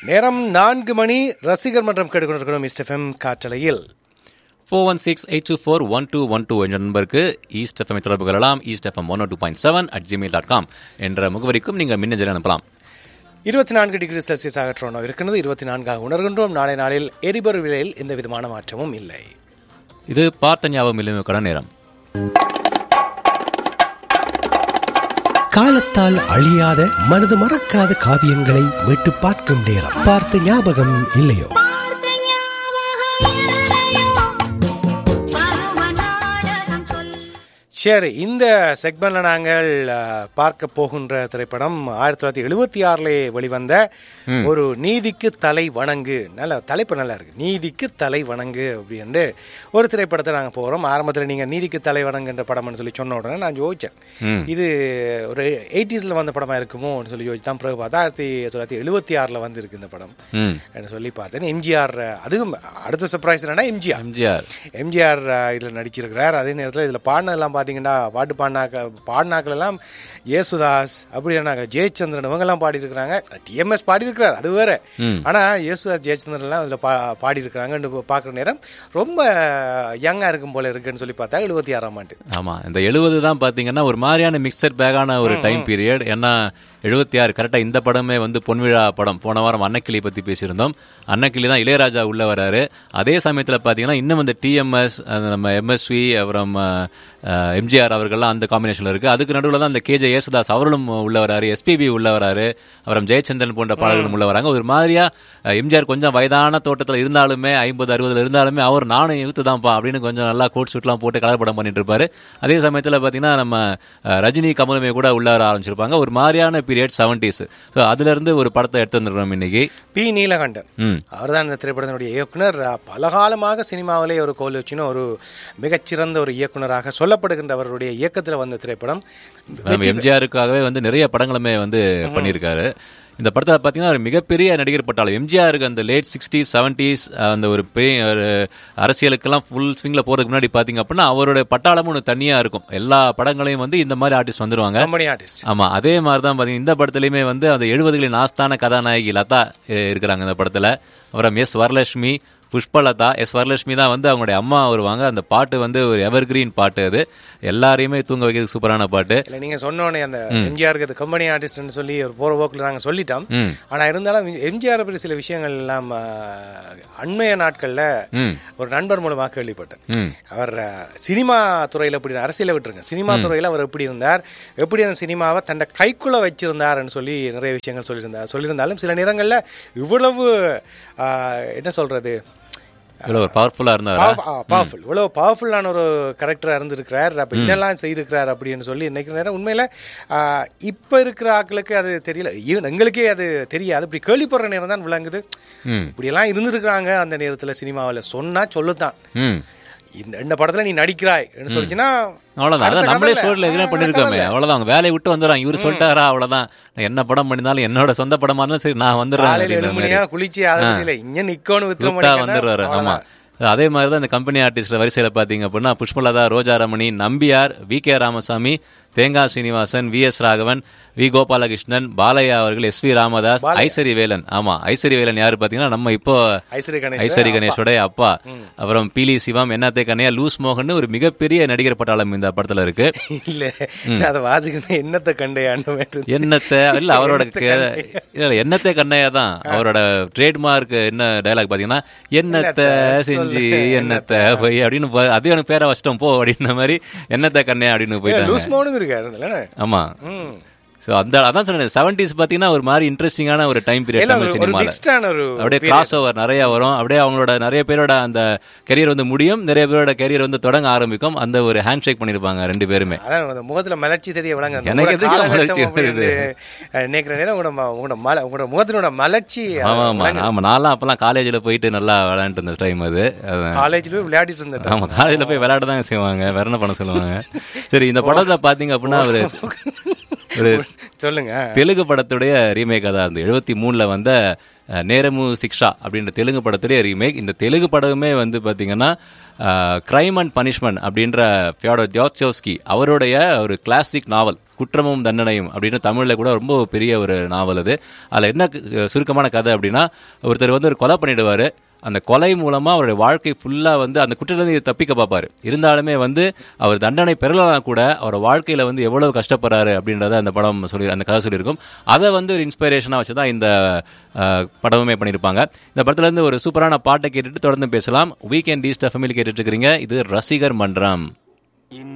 நேரம் நான்கு மணி ரசிகர் மன்றம் கேட்டுக்கொண்டிருக்கிறோம் மிஸ்டர் எஃப்எம் காற்றலையில் four one six eight two four one two one two என்ற நம்பருக்கு ஈஸ்ட் எஃப்எம் தொடர்பு கொள்ளலாம் East FM one two point seven at Gmail dot com என்ற முகவரிக்கும் நீங்கள் மின்னஞ்சல் அனுப்பலாம் இருபத்தி நான்கு டிகிரி செல்சியஸாக ட்ரோனோ இருக்கிறது இருபத்தி நான்காக உணர்கின்றோம் நாளை நாளில் எரிபொருள் விலையில் எந்த விதமான மாற்றமும் இல்லை இது பார்த்த ஞாபகம் இல்லாமக்கான நேரம் காலத்தால் அழியாத மனது மறக்காத காவியங்களை மீட்டு பார்க்கும் நேரம் பார்த்த ஞாபகம் இல்லையோ பார்த்த ஞாபகம் இல்லையோ பருவநாடகம் சொல் சரி இந்த செக்மெண்ட்ல நாங்கள் அஹ், பார்க்க போகின்ற திரைப்படம் ஆயிரத்தி தொள்ளாயிரத்தி எழுபத்தி ஆறுல வெளிவந்த ஒரு நீதிக்கு தலை வணங்கு நல்ல தலைப்பு நல்லா இருக்கு நீதிக்கு தலை வணங்கு அப்படின்னு ஒரு திரைப்படத்தை நாங்கள் போகிறோம் ஆரம்பத்தில் நீங்கள் நீதிக்கு தலை வணங்குன்ற படம்னு சொல்லி சொன்ன உடனே நான் யோசிச்சேன் இது ஒரு எயிட்டிஸில் வந்த படமா இருக்குமோன்னு சொல்லி யோசிச்சு தான் பிறகு பார்த்தா ஆயிரத்தி தொள்ளாயிரத்தி எழுபத்தி ஆறில் வந்திருக்கு இந்த படம் ம் என்று சொல்லி பார்த்தேன் எம்ஜிஆர் அதுவும் அடுத்த சர்ப்ரைஸ் என்னன்னா எம்ஜிஆர் எம்ஜிஆர் எம்ஜிஆர் இதில் நடிச்சிருக்கிறார் அதே நேரத்தில் இதில் பாடினதெல்லாம் பார்த்தீங்கன்னா பாட்டு பாடினாக்க பாடினாக்கள் எல்லாம் யேசுதாஸ் அப்படின்னாங்க ஜெயச்சந்திரன் இவங்கெல்லாம் பாடியிருக்கிறாங்க டிஎம்எஸ் பாடியிருக்கிறார் அது வேற ஆனால் யேசுதாஸ் ஜெயச்சந்திரன்லாம் அதில் பா பாடியிருக்கிறாங்கன்னு பார்க்குற நேரம் ரொம்ப யங்காக இருக்கும் போல இருக்குன்னு சொல்லி பார்த்தா எழுபத்தி ஆறாம் ஆண்டு ஆமாம் இந்த எழுபது தான் பார்த்தீங்கன்னா ஒரு மாதிரியான மிக்சர் பேக்கான ஒரு டைம் பீரியட் ஏன்னா எழுபத்தி ஆறு கரெக்டாக இந்த படமே வந்து பொன்விழா படம் போன வாரம் அன்னக்கிளி பற்றி பேசியிருந்தோம் அன்னக்கிளி தான் இளையராஜா உள்ள வராரு அதே சமயத்தில் பார்த்தீங்கன்னா இன்னும் அந்த டிஎம்எஸ் நம்ம எம்எஸ்வி அப்புறம் அஹ், எம்ஜிஆர் அவர்கள்லாம் அந்த காம்பினேஷனில் இருக்குது அதுக்கு நடுவில் தான் அந்த கேஜே யேசுதாஸ் அவர்களும் உள்ள வராரு எஸ்பிபி உள்ள வராரு அப்புறம் ஜெயச்சந்திரன் போன்ற பாடல்களும் உள்ள வராங்க ஒரு மாதிரியா அஹ், எம்ஜிஆர் கொஞ்சம் வயதான தோட்டத்தில் இருந்தாலுமே ஐம்பது அறுபதுல இருந்தாலுமே அவர் நானும் யூத்து தான்ப்பா அப்படின்னு கொஞ்சம் நல்லா கோட் ஷூட்லாம் போட்டு கலர் படம் பண்ணிட்டு இருப்பாரு அதே சமயத்தில் பார்த்தீங்கன்னா நம்ம அஹ், ரஜினி கமலுமே கூட உள்ள வர ஆரம்பிச்சிருப்பாங்க ஒரு மாதிரியான பீரியட் செவன்டிஸ் ஸோ அதுல இருந்து ஒரு படத்தை எடுத்து வந்துருக்கோம் இன்னைக்கு பி நீலகண்டன் ம் அவர்தான் இந்த திரைப்படத்தினுடைய இயக்குனர் அஹ், பலகாலமாக சினிமாவிலே ஒரு கோல் வச்சுன்னு ஒரு மிகச்சிறந்த ஒரு இயக்குனராக சொல்லப்படுகின்றவருடைய இயக்கத்தில் வந்த திரைப்படம் நம்ம எம்ஜிஆருக்காகவே வந்து நிறைய படங்களுமே வந்து பண்ணியிருக்காரு இந்த படத்தில் பார்த்தீங்கன்னா ஒரு மிகப்பெரிய நடிகர் பட்டாளம் எம்ஜிஆருக்கு அந்த லேட் சிக்ஸ்டீஸ் செவன்டீஸ் அந்த ஒரு பெரிய ஒரு அரசியலுக்கெல்லாம் ஃபுல் ஸ்விங்கில் போகிறதுக்கு முன்னாடி பார்த்தீங்க அப்படின்னா அவரோட பட்டாளமும் ஒன்று தனியாக இருக்கும் எல்லா படங்களையும் வந்து இந்த மாதிரி ஆர்டிஸ்ட் வந்துருவாங்க கம்பெனி ஆர்டிஸ்ட் ஆமா அதே மாதிரி தான் பார்த்தீங்கன்னா இந்த படத்துலையுமே வந்து அந்த எழுபதுகளின் ஆஸ்தான கதாநாயகி லதா அஹ், இருக்கிறாங்க இந்த படத்துல அப்புறம் எஸ் வரலட்சுமி புஷ்பலதா எஸ் வரலட்சுமி தான் வந்து அவங்களுடைய அம்மா வருவாங்க அந்த பாட்டு வந்து ஒரு எவர்கிரீன் பாட்டு அது எல்லாரையுமே தூங்க வைக்கிறது சூப்பரான பாட்டு இல்ல நீங்க சொன்னோன்னே அந்த எம்ஜிஆருக்கு அது கம்பெனி ஆர்டிஸ்ட்னு சொல்லி ஒரு போற போக்கில் நாங்க சொல்லிட்டோம் ம். ஆனா இருந்தாலும் எம்ஜிஆர் பற்றி சில விஷயங்கள் எல்லாம் அஹ், அண்மைய நாட்கள்ல ம் ஒரு நண்பர் மூலமாக கேள்விப்பட்டேன் ம் அவர் அஹ், சினிமா துறையில எப்படி அரசியலை விட்டுருங்க சினிமா துறையில அவர் எப்படி இருந்தார் எப்படி அந்த சினிமாவை தன்னை கைக்குள்ள வச்சிருந்தாருன்னு சொல்லி நிறைய விஷயங்கள் சொல்லியிருந்தார் சொல்லியிருந்தாலும் சில நேரங்கள்ல இவ்வளவு அஹ், என்ன சொல்றது இவ்வளோ ஒரு பவர்ஃபுல்லாக இருந்தாரா பவர்ஃபுல் இவ்வளவு பவர்ஃபுல்லான ஒரு கரெக்டரா இருந்திருக்கிறார் அப்ப என்னெல்லாம் செய்திருக்கிறார் அப்படின்னு சொல்லி இன்னைக்கு நேரம் உண்மையில ஆஹ், இப்ப இருக்கிற ஆட்களுக்கு அது தெரியல ஈவன் எங்களுக்கே அது தெரியாது இப்படி கேள்விப்படுற நேரம் தான் விளங்குது ம் இப்படி எல்லாம் இருந்திருக்கிறாங்க அந்த நேரத்துல சினிமாவுல சொன்னா சொல்லுதான் ம் இந்த இந்த படத்துல நீ நடிக்கிறாய் சொல்லிச்சுன்னா அவ்வளோதான் அடுத்த அதான் நம்மளே கதை ஸ்டோரியில் இல்ல. எதுவுமே ஆ, பண்ணியிருக்கோமே கதை அவ்வளோதான் அவங்க வேலையை விட்டு வந்துடுறாங்க இவர் சொல்லிட்டாரா அவ்வளோதான் நான் என்ன படம் பண்ணியிருந்தாலும் என்னோட சொந்த படமா இருந்தாலும் சரி நான் வந்துடுறேன் காலையில அப்படின்ற ஏழு மாதிரி. மணியா குளிச்சு அதை இல்ல இங்க நிக்கணும் வித்திர கூப்பிட்டா வந்துடுவாரு ஆமா அதே மாதிரி தான் இந்த கம்பெனி ஆர்டிஸ்ட் வரிசையில் பார்த்தீங்க அப்படின்னா Pushpalatha Rojaramani Nambiar V K Ramasamy Thengai Srinivasan V S Raghavan V Gopalakrishnan Balaiah அவர்கள் எஸ் வி ராமதாஸ் ஐசரி வேலன் ஆமா ஐசரி வேலன் யாரு பாத்தீங்கன்னா நம்ம இப்போ ஐஸ்வரி கணேஷ் ஐசரி கணேஷோடைய அப்பா அப்புறம் பீலி சிவம் என்னத்தை கண்ணையா லூஸ் மோகன் ஒரு மிகப்பெரிய நடிகர் பட்டாளம் இந்த படத்துல இருக்கு இல்ல அத வாசிக்கணும் என்னத்தை கண்டையாண்டு மாதிரி என்னத்தை இல்ல அவரோட கே- இல்ல என்னத்தை கண்ணையா தான் அவரோட ட்ரேட்மார்க் என்ன டயலாக் பாத்தீங்கன்னா என்னத்தை செஞ்சு என்னத்தை போய் அப்படின்னு போ- அதே எனக்கு பேரை வச்சிட்டோம் போ அப்படின்ன மாதிரி என்னத்தை கண்ணையா அப்படின்னு போயிட்டாங்க லூஸ் மோனும் இருக்காரு இல்ல ஆமா சோ அந்த அதான் சொன்னேன் செவன்டிஸ் பாத்தீங்கன்னா ஒரு மாதிரி இன்ட்ரெஸ்டிங்கான ஒரு டைம் பீரியட் இல்ல தமிழ் ஒரு சினிமால மிக்ஸ்டான ஒரு அப்படியே கிராஸ் ஓவர் நிறைய வரும் அப்படியே அவங்களோட நிறைய பேரோட அந்த கெரியர் வந்து முடியும் நிறைய பேரோட கெரியர் வந்து தொடங்க ஆரம்பிக்கும் அந்த ஒரு ஹேண்ட் ஷேக் பண்ணிருப்பாங்க ரெண்டு பேருமே அதான் அந்த முகத்துல மலர்ச்சி தெரிய விளங்க அந்த எனக்கு முக எதுக்கு காலகட்டம் மலர்ச்சி அப்படின்னு, அஹ், நினைக்கிற நேரம் உங்களோட ம- உங்களோட மல உங்களோட முகத்தினோட மலர்ச்சி ஆமா ஆமா ஆமா நான்லாம் அப்பெல்லாம் காலேஜ்ல போயிட்டு நல்லா விளையாண்டு இருந்த டைம் அது அது காலேஜ்ல போய் விளையாடிட்டு இருந்தேன் ஆமா காலேஜ்ல போய் விளையாட தான் செய்வாங்க வேற என்ன பண்ண சொல்லுவாங்க சரி இந்த படத்தை பாத்தீங்க அப்படின்னா ஒரு ஒரு சொல்லுங்க தெலுங்கு படத்துடைய ரீமேக் அதான் அந்த எழுபத்தி மூணுல வந்த அஹ், நேரமு சிக்ஷா அப்படின்ற தெலுங்கு படத்துடைய ரீமேக் இந்த தெலுங்கு படமே வந்து பாத்தீங்கன்னா கிரைம் அண்ட் பனிஷ்மெண்ட் அப்படின்ற ஃபியாடோ தியோத்சோஸ்கி அவருடைய ஒரு கிளாசிக் நாவல் குற்றமும் தண்டனையும் அப்படின்னு தமிழில் கூட ரொம்ப பெரிய ஒரு நாவல் அது அதில் என்ன கு- சுருக்கமான கதை அப்படின்னா ஒருத்தர் வந்து ஒரு கொலை பண்ணிடுவார் அந்த கொலை மூலமா அவருடைய வாழ்க்கை ஃபுல்லா வந்து அந்த குற்றத்திலிருந்து தப்பிக்க பார்ப்பாரு இருந்தாலுமே வந்து அவர் தண்டனை பெறலாம் கூட அவர் வாழ்க்கையில வந்து எவ்வளவு கஷ்டப்படுறாரு அப்படின்றத அந்த படம் சொல்லி அந்த கதை சொல்லியிருக்கும் அதை வந்து ஒரு இன்ஸ்பிரேஷனாக வச்சு தான் இந்த அஹ், படமுமே பண்ணியிருப்பாங்க இந்த படத்துல இருந்து ஒரு சூப்பரான பாட்டை கேட்டுட்டு தொடர்ந்து பேசலாம் வீக்கெண்ட் டீஸ்ட் ஃபேமிலி கேட்டுட்டு இருக்கிறீங்க இது ரசிகர் மன்றம்